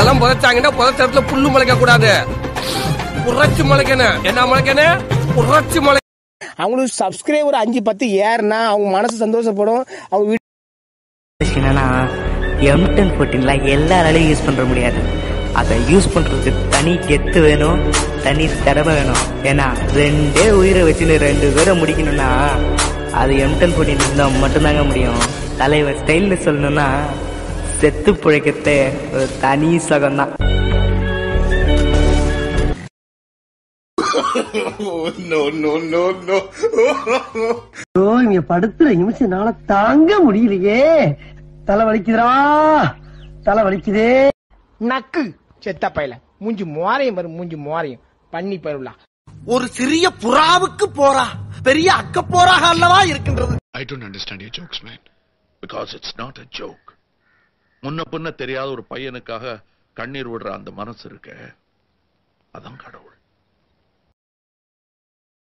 நம்மளெல்லாம் புதைச்சாங்கன்னா புதைச்ச இடத்துல புல்லு முளைக்க கூடாது புரட்சி முளைக்கணும் என்ன முளைக்கணும் புரட்சி முளை அவங்களுக்கு சப்ஸ்கிரைபர் அஞ்சு பத்து ஏறுனா அவங்க மனசு சந்தோஷப்படும் அவங்க வீடு என்னன்னா எம் டென் ஃபோர்டீன்லாம் எல்லாராலையும் யூஸ் பண்ண முடியாது அதை யூஸ் பண்றதுக்கு தனி கெத்து வேணும் தனி திறமை வேணும் ஏன்னா ரெண்டே உயிரை வச்சுன்னு ரெண்டு பேரை முடிக்கணும்னா அது எம் டென் ஃபோர்டீன் இருந்தால் மட்டும்தாங்க முடியும் தலைவர் ஸ்டைல்ல சொல்லணும்னா செத்து பிழைக்கிறதே ஒரு தனி சுகம்தான் ஐயோ இங்க படுத்துற நிமிஷம் என்னால தாங்க முடியலையே தலை வலிக்குதுடா தலை வலிக்குதே நக்கு செத்த பையல மூஞ்சி மோரையும் வரும் மூஞ்சி மோரையும் பண்ணி பருவலா ஒரு சிறிய புறாவுக்கு போறா பெரிய அக்க போறாக அல்லவா இருக்கின்றது I don't understand your jokes, man. Because it's not a joke. முன்ன பின்ன தெரியாத ஒரு பையனுக்காக கண்ணீர் விடுற அந்த மனசு இருக்க அதான் கடவுள்